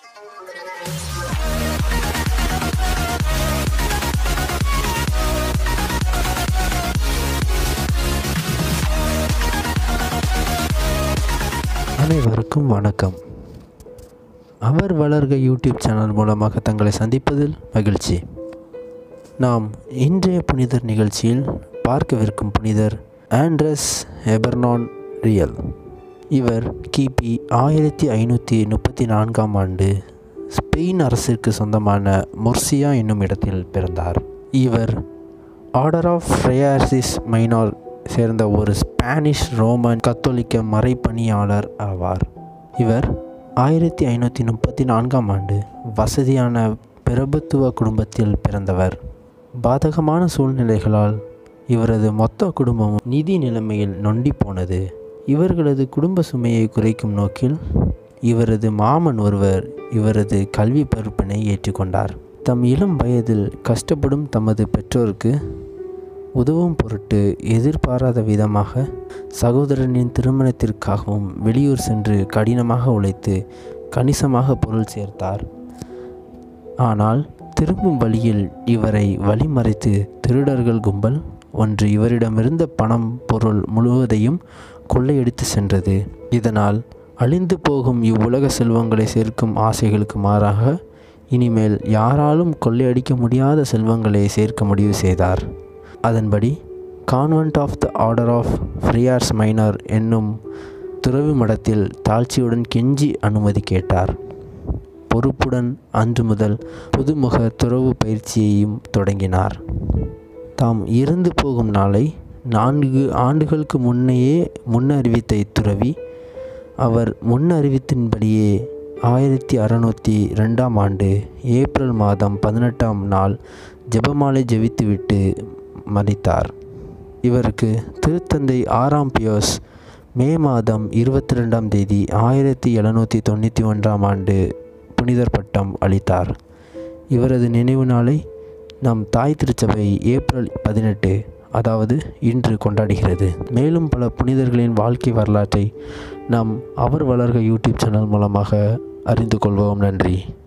அனைவருக்கும் வணக்கம் அவர் வளர்க யூடியூப் சேனல் மூலமாக தங்களை சந்திப்பதில் மகிழ்ச்சி நாம் இன்றைய புனிதர் நிகழ்ச்சியில் பார்க்கவிருக்கும் புனிதர் ஆண்ட்ரஸ் எபர்னான் ரியல் இவர் கிபி ஆயிரத்தி ஐநூற்றி முப்பத்தி நான்காம் ஆண்டு ஸ்பெயின் அரசிற்கு சொந்தமான மொர்சியா என்னும் இடத்தில் பிறந்தார் இவர் ஆர்டர் ஆஃப் ஃப்ரையாசிஸ் மைனார் சேர்ந்த ஒரு ஸ்பானிஷ் ரோமன் கத்தோலிக்க மறைப்பணியாளர் ஆவார் இவர் ஆயிரத்தி ஐநூற்றி முப்பத்தி நான்காம் ஆண்டு வசதியான பிரபுத்துவ குடும்பத்தில் பிறந்தவர் பாதகமான சூழ்நிலைகளால் இவரது மொத்த குடும்பமும் நிதி நிலைமையில் நொண்டி போனது இவர்களது குடும்ப சுமையை குறைக்கும் நோக்கில் இவரது மாமன் ஒருவர் இவரது கல்வி பொறுப்பினை ஏற்றுக்கொண்டார் தம் இளம் வயதில் கஷ்டப்படும் தமது பெற்றோருக்கு உதவும் பொருட்டு எதிர்பாராத விதமாக சகோதரனின் திருமணத்திற்காகவும் வெளியூர் சென்று கடினமாக உழைத்து கணிசமாக பொருள் சேர்த்தார் ஆனால் திரும்பும் வழியில் இவரை வழிமறைத்து திருடர்கள் கும்பல் ஒன்று இவரிடமிருந்த பணம் பொருள் முழுவதையும் கொள்ளையடித்து சென்றது இதனால் அழிந்து போகும் இவ்வுலக செல்வங்களை சேர்க்கும் ஆசைகளுக்கு மாறாக இனிமேல் யாராலும் கொள்ளையடிக்க முடியாத செல்வங்களை சேர்க்க முடிவு செய்தார் அதன்படி convent of the order of friars minor என்னும் துறவி மடத்தில் தாழ்ச்சியுடன் கெஞ்சி அனுமதி கேட்டார் பொறுப்புடன் அன்று முதல் புதுமுக துறவு பயிற்சியையும் தொடங்கினார் தாம் இறந்து போகும் நாளை நான்கு ஆண்டுகளுக்கு முன்னையே முன்னறிவித்த இத்துறவி அவர் முன்னறிவித்தின்படியே ஆயிரத்தி அறநூற்றி ரெண்டாம் ஆண்டு ஏப்ரல் மாதம் பதினெட்டாம் நாள் ஜெபமாலை ஜெபித்துவிட்டு மறித்தார் இவருக்கு திருத்தந்தை ஆறாம் பியோஸ் மே மாதம் இருபத்தி ரெண்டாம் தேதி ஆயிரத்தி எழுநூற்றி தொண்ணூற்றி ஒன்றாம் ஆண்டு புனிதர் பட்டம் அளித்தார் இவரது நினைவு நாளை நம் தாய் திருச்சபை ஏப்ரல் பதினெட்டு அதாவது இன்று கொண்டாடுகிறது மேலும் பல புனிதர்களின் வாழ்க்கை வரலாற்றை நாம் அவர் வளர்க யூடியூப் சேனல் மூலமாக அறிந்து கொள்வோம் நன்றி